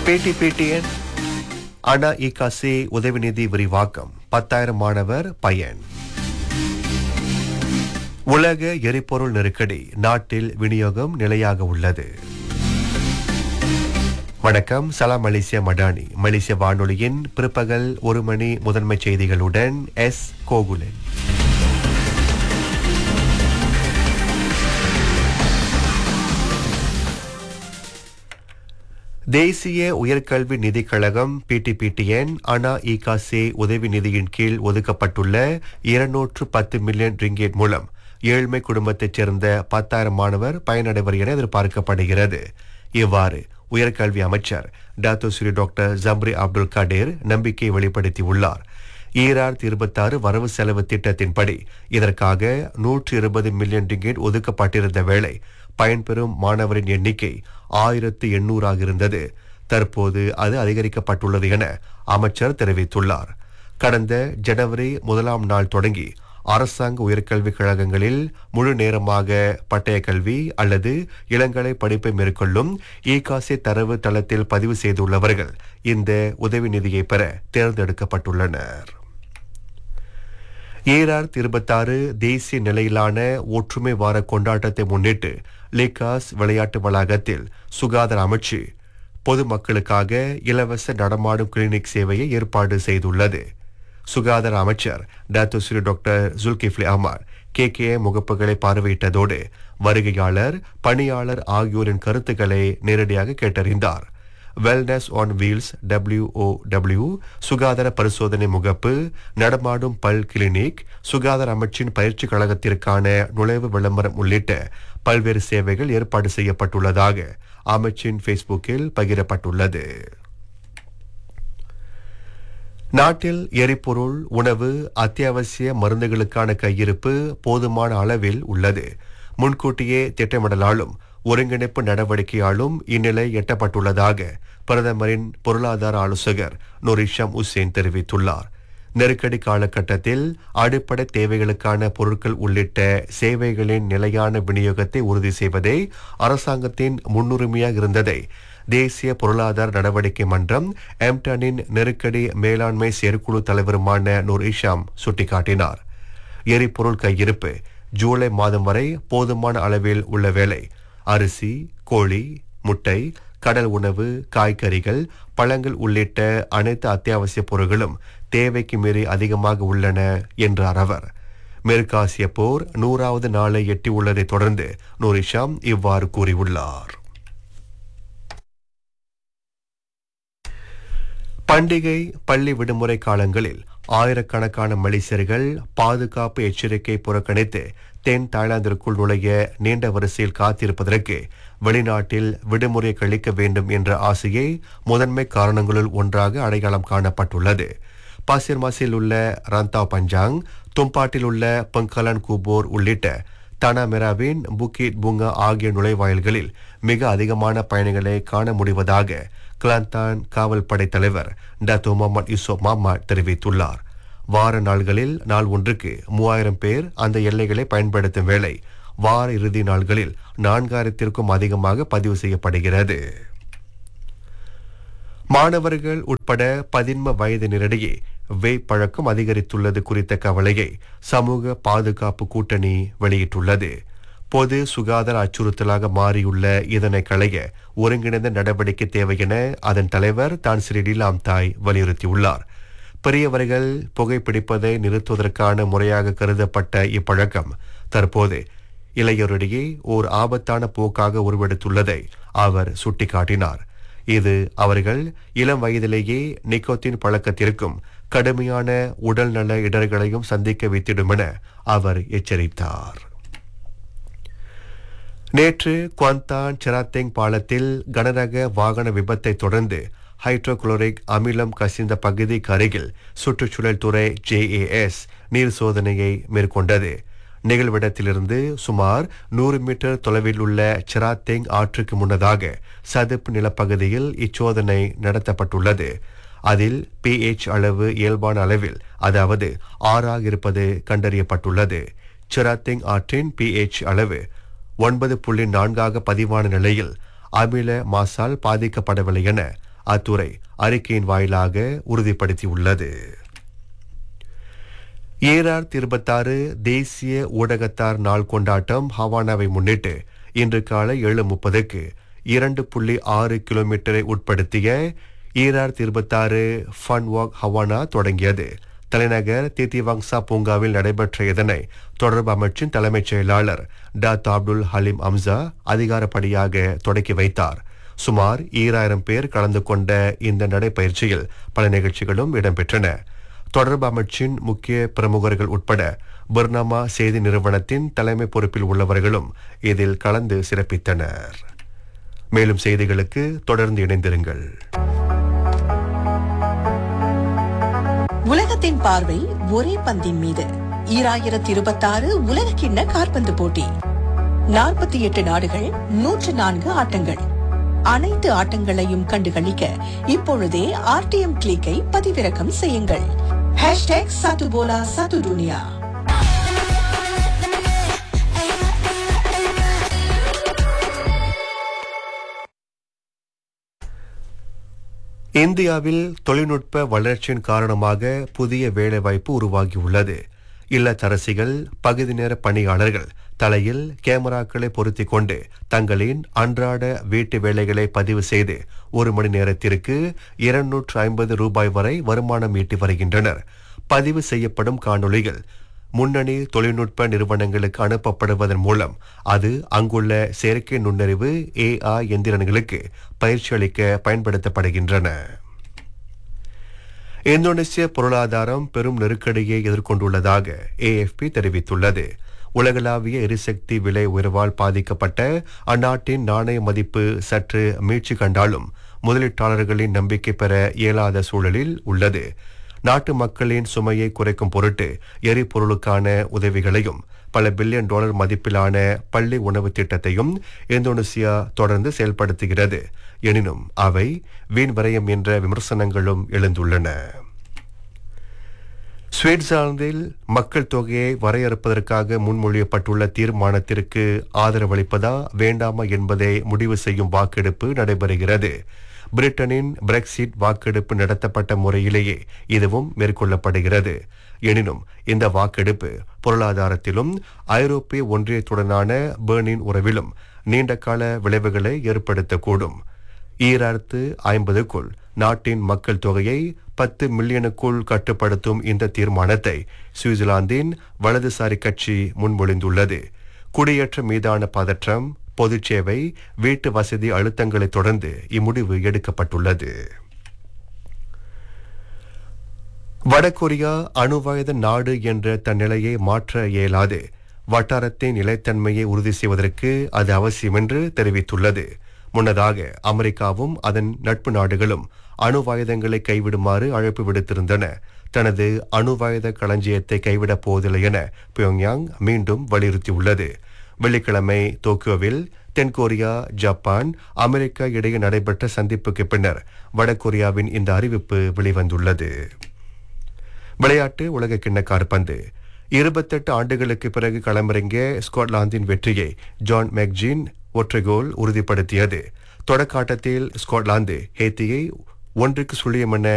பேட்டி பேட்டியன் அண்ணா இகாசி உதவி நிதி விரிவாக்கம் பத்தாயிரம் மாணவர் பயன் உலக எரிபொருள் நெருக்கடி நாட்டில் விநியோகம் நிலையாக உள்ளது வணக்கம் சலாம் மலேசியா மடானி மலேசிய வானொலியின் பிற்பகல் ஒரு மணி முதன்மை செய்திகளுடன் எஸ் கோகுலன் தேசிய உயர்கல்வி நிதிக் கழகம் பிடிபிடிஎன் அனா இகாசே உதவி நிதியின் கீழ் ஒதுக்கப்பட்டுள்ள இருநூற்று பத்து மில்லியன் ரிங்கேட் மூலம் ஏழ்மை குடும்பத்தைச் சேர்ந்த பத்தாயிரம் மாணவர் பயனடைவர் என எதிர்பார்க்கப்படுகிறது இவ்வாறு உயர்கல்வி அமைச்சர் doctor Seri doctor Zambry Abdul Kadir நம்பிக்கை வெளிப்படுத்தியுள்ளார் ஈராயிரத்தி இருபத்தாறு வரவு செலவு திட்டத்தின்படி இதற்காக நூற்று இருபது மில்லியன் ரிங்கேட் ஒதுக்கப்பட்டிருந்த வேளை பயன்பெறும் மாணவரின் எண்ணிக்கை ஆயிரத்து எண்ணூறாக இருந்தது தற்போது அது அதிகரிக்கப்பட்டுள்ளது என அமைச்சர் தெரிவித்துள்ளார் கடந்த ஜனவரி முதலாம் நாள் தொடங்கி அரசாங்க உயர்கல்விக் கழகங்களில் முழு நேரமாக பட்டய கல்வி அல்லது இளங்கலை படிப்பை மேற்கொள்ளும் ஈகாசி தரவு தளத்தில் பதிவு செய்துள்ளவர்கள் இந்த உதவி நிதியை பெற தேர்ந்தெடுக்கப்பட்டுள்ளனர் ஈராயிரத்தி இருபத்தாறு தேசிய நிலையிலான ஒற்றுமை வார கொண்டாட்டத்தை முன்னிட்டு லிகாஸ் விளையாட்டு வளாகத்தில் சுகாதார அமைச்சு பொதுமக்களுக்காக இலவச நடமாடும் கிளினிக் சேவையை ஏற்பாடு செய்துள்ளது சுகாதார அமைச்சர் doctor Seri doctor Dzulkefly Ahmad K K முகப்புகளை பார்வையிட்டதோடு வருகையாளர் பணியாளர் ஆகியோரின் கருத்துக்களை நேரடியாக கேட்டறிந்தார் வெல்னஸ் ஆன் வீல்ஸ் டபிள்யூஓடபிள்யூ சுகாதார பரிசோதனை முகப்பு நடமாடும் பல் கிளினிக் சுகாதார அமைச்சின் பயிற்சி கழகத்திற்கான நுழைவு விளம்பரம் உள்ளிட்ட பல்வேறு சேவைகள் ஏற்பாடு செய்யப்பட்டுள்ளதாக அமைச்சின் ஃபேஸ்புக்கில் பகிரப்பட்டுள்ளது நாட்டில் எரிபொருள் உணவு அத்தியாவசிய மருந்துகளுக்கான கையிருப்பு போதுமான அளவில் உள்ளது முன்கூட்டியே திட்டமிடலாலும் ஒருங்கிணைப்பு நடவடிக்கையாலும் இந்நிலை எட்டப்பட்டுள்ளதாக பிரதமரின் பொருளாதார ஆலோசகர் நூரிஷாம் உசேன் தெரிவித்துள்ளார் நெருக்கடி காலகட்டத்தில் அடிப்படை தேவைகளுக்கான பொருட்கள் உள்ளிட்ட சேவைகளின் நிலையான விநியோகத்தை உறுதி செய்வதே அரசாங்கத்தின் முன்னுரிமையாக இருந்ததை தேசிய பொருளாதார நடவடிக்கை மன்றம் எம்டனின் நெருக்கடி மேலாண்மை செயற்குழு தலைவருமான நூர் இஷாம் சுட்டிக்காட்டினார் எரிபொருள் கையிருப்பு ஜூலை மாதம் வரை போதுமான அளவில் உள்ள வேளை அரிசி கோழி முட்டை கடல் உணவு காய்கறிகள் பழங்கள் உள்ளிட்ட அனைத்து அத்தியாவசிய பொருட்களும் தேவைக்கு மீறி அதிகமாக உள்ளன என்றார் அவர் மேற்காசிய போர் நூறாவது நாளை எட்டியுள்ளதைத் தொடர்ந்து நூரிஷாம் இவ்வாறு கூறியுள்ளார் பண்டிகை பள்ளி விடுமுறை காலங்களில் ஆயிரக்கணக்கான மலேசியர்கள் பாதுகாப்பு எச்சரிக்கை புறக்கணித்து தென் தாய்லாந்திற்குள் நுழைய நீண்ட வரிசையில் காத்திருப்பதற்கு வெளிநாட்டில் விடுமுறை கழிக்க வேண்டும் என்ற ஆசையை முதன்மை காரணங்களுள் ஒன்றாக அடையாளம் காணப்பட்டுள்ளது பாசிர்மாசில் உள்ள ரந்தா பஞ்சாங் தும்பாட்டில் உள்ள பங்கலன் கூபோர் உள்ளிட்ட தனாமெராவின் புக்கிட் பூங்கா ஆகிய நுழைவாயில்களில் மிக அதிகமான பயணிகளை காண முடிவதாக கிளாந்தான் காவல் படை தலைவர் டத்து முகமது யூசுப் மாமாட் தெரிவித்துள்ளார் வார நாள்களில் நாள் ஒன்றுக்கு மூவாயிரம் பேர் அந்த எல்லைகளை பயன்படுத்தும் வேளை வார இறுதி நாள்களில் நான்காயிரத்திற்கும் அதிகமாக பதிவு செய்யப்படுகிறது மாணவர்கள் உட்பட பதின்ம வயதினரிடையே வேப் பழக்கம் அதிகரித்துள்ளது குறித்த கவலையை சமூக பாதுகாப்பு கூட்டணி வெளியிட்டுள்ளது பொது சுகாதார அச்சுறுத்தலாக மாறியுள்ள இதனை களைய ஒருங்கிணைந்த நடவடிக்கை தேவை என அதன் தலைவர் தான் ஸ்ரீ லீலாம் தாய் வலியுறுத்தியுள்ளார் பெரியவர்கள் புகைப்பிடிப்பதை நிறுத்துவதற்கான முறையாக கருதப்பட்ட இப்பழக்கம் தற்போது இளையோரிடையே ஓர் ஆபத்தான போக்காக உருவெடுத்துள்ளதை அவர் சுட்டிக்காட்டினார் இது அவர்கள் இளம் வயதிலேயே நிக்கோத்தின் பழக்கத்திற்கும் கடுமையான உடல்நல இடர்களையும் சந்திக்க வைத்திடும் என அவர் எச்சரித்தார் நேற்று குவாந்தான் செராத்தேங் பாலத்தில் கனரக வாகன விபத்தை தொடர்ந்து ஹைட்ரோகுளோரிக் அமிலம் கசிந்த பகுதிக்கு அருகில் சுற்றுச்சூழல் துறை ஜேஏஎஸ் நீர் சோதனையை மேற்கொண்டது நிகழ்விடத்திலிருந்து சுமார் நூறு மீட்டர் தொலைவில் உள்ள செராத்தேங் ஆற்றுக்கு முன்னதாக சதுப்பு நிலப்பகுதியில் இச்சோதனை நடத்தப்பட்டுள்ளது அதில் பிஎச் அளவு இயல்பான அளவில் அதாவது ஆறாக இருப்பது கண்டறியப்பட்டுள்ளது செராத்தேங் ஆற்றின் பிஎச் அளவு ஒன்பது புள்ளி நான்காக பதிவான நிலையில் அமில மாசால் பாதிக்கப்படவில்லை என அத்துறை அறிக்கையின் வாயிலாக உறுதிப்படுத்தியுள்ளது ஏஆர் இருபத்தாறு தேசிய ஊடகத்தார் நாள் கொண்டாட்டம் ஹவானாவை முன்னிட்டு இன்று காலை ஏழு முப்பதுக்கு இரண்டு புள்ளி ஆறு கிலோமீட்டரை உட்படுத்திய ஈரார் இருபத்தாறு ஃபன் வாக் ஹவானா தொடங்கியது தலைநகர் தித்திவாங்சா பூங்காவில் நடைபெற்ற இதனை தொடர்பு அமைச்சின் தலைமைச் செயலாளர் டாத் அப்துல் ஹலீம் அம்சா அதிகாரப்படியாக தொடக்கி வைத்தார் சுமார் ஈராயிரம் பேர் கலந்து கொண்ட இந்த நடைப்பயிற்சியில் பல நிகழ்ச்சிகளும் இடம்பெற்றன தொடர்பு அமைச்சின் முக்கிய பிரமுகர்கள் உட்பட பர்னாமா செய்தி நிறுவனத்தின் தலைமை பொறுப்பில் உள்ளவர்களும் இதில் கலந்து சிறப்பித்தனர் மேலும் செய்திகளுக்கு தொடர்ந்து இணைந்திருங்கள் உலகத்தின் பார்வை ஒரே பந்தின் மீது ஈராயிரத்தி இருபத்தாறு உலக கிண்ண காற்பந்து போட்டி நாற்பத்தி எட்டு நாடுகள் நூற்று நான்கு ஆட்டங்கள் அனைத்து ஆட்டங்களையும் கண்டுகளிக்க இப்பொழுதே ஆர்டிஎம் கிளிக்கை பதிவிறக்கம் செய்யுங்கள் ஹேஷ்டேக் சத்துபோலா சத்து துனியா இந்தியாவில் தொழில்நுட்ப வளர்ச்சியின் காரணமாக புதிய வேலைவாய்ப்பு உருவாகியுள்ளது இல்லத்தரசிகள் பகுதி நேர பணியாளர்கள் தலையில் கேமராக்களை பொருத்திக் கொண்டு தங்களின் அன்றாட வீட்டு வேலைகளை பதிவு செய்து ஒரு மணி நேரத்திற்கு இருநூற்று ஐம்பது ரூபாய் வரை வருமானம் ஈட்டி வருகின்றனர் பதிவு செய்யப்படும் காணொளிகள் முன்னணி தொழில்நுட்ப நிறுவனங்களுக்கு அனுப்பப்படுவதன் மூலம் அது அங்குள்ள செயற்கை நுண்ணறிவு ஏஐ எந்திரன்களுக்கு பயிற்சி அளிக்க பயன்படுத்தப்படுகின்றன இந்தோனேசிய பொருளாதாரம் பெரும் நெருக்கடியை எதிர்கொண்டுள்ளதாக ஏஎஃப்பி தெரிவித்துள்ளது உலகளாவிய எரிசக்தி விலை உயர்வால் பாதிக்கப்பட்ட அந்நாட்டின் நாணய மதிப்பு சற்று மீட்சி கண்டாலும் முதலீட்டாளர்களின் நம்பிக்கை பெற இயலாத சூழலில் உள்ளது நாட்டு மக்களின் சுமையை குறைக்கும் பொருட்டு எரிபொருளுக்கான உதவிகளையும் பல பில்லியன் டாலர் மதிப்பிலான பள்ளி உணவு திட்டத்தையும் இந்தோனேசியா தொடர்ந்து செயல்படுத்துகிறது எனினும் அவை வீண் விரயம் என்ற விமர்சனங்களும் எழுந்துள்ளன சுவிட்சர்லாந்தில் மக்கள் தொகையை வரையறுப்பதற்காக முன்மொழியப்பட்டுள்ள தீர்மானத்திற்கு ஆதரவளிப்பதா வேண்டாமா என்பதை முடிவு செய்யும் வாக்கெடுப்பு நடைபெறுகிறது பிரிட்டனின் பிரெக்சிட் வாக்கெடுப்பு நடத்தப்பட்ட முறையிலேயே இதுவும் மேற்கொள்ளப்படுகிறது எனினும் இந்த வாக்கெடுப்பு பொருளாதாரத்திலும் ஐரோப்பிய ஒன்றியத்துடனான பேர்னின் உறவிலும் நீண்டகால விளைவுகளை ஏற்படுத்தக்கூடும் ஈராயிரத்து ஐம்பதுக்குள் நாட்டின் மக்கள் தொகையை பத்து மில்லியனுக்குள் கட்டுப்படுத்தும் இந்த தீர்மானத்தை சுவிட்சர்லாந்தின் வலதுசாரி கட்சி முன்மொழிந்துள்ளது குடியேற்றம் மீதான பதற்றம் பொதுச்சேவை வீட்டு வசதி அழுத்தங்களை தொடர்ந்து இம்முடிவு எடுக்கப்பட்டுள்ளது வடகொரியா அணுவாயுத நாடு என்ற தன் நிலையை மாற்ற இயலாது வட்டாரத்தின் நிலைத்தன்மையை உறுதி செய்வதற்கு அது அவசியம் என்று தெரிவித்துள்ளது முன்னதாக அமெரிக்காவும் அதன் நட்பு நாடுகளும் அணுவாயுதங்களை கைவிடுமாறு அழைப்பு விடுத்திருந்தன தனது அணுவாயுத களஞ்சியத்தை கைவிடப் போவதில்லை என பியோங்யாங் மீண்டும் வலியுறுத்தியுள்ளது வெள்ளிக்கிழமை டோக்கியோவில் தென்கொரியா ஜப்பான் அமெரிக்கா இடையே நடைபெற்ற சந்திப்புக்கு பின்னர் வடகொரியாவின் இந்த அறிவிப்பு வெளிவந்துள்ளது விளையாட்டு உலக கிண்ண காற்பந்து இருபத்தெட்டு ஆண்டுகளுக்கு பிறகு களமிறங்கிய ஸ்காட்லாந்தின் வெற்றியை ஜான் மெக்ஜின் ஒற்றை கோல் உறுதிப்படுத்தியது தொடக்க ஆட்டத்தில் ஸ்காட்லாந்து ஹேத்தியை ஒன்றுக்கு சுழியம் என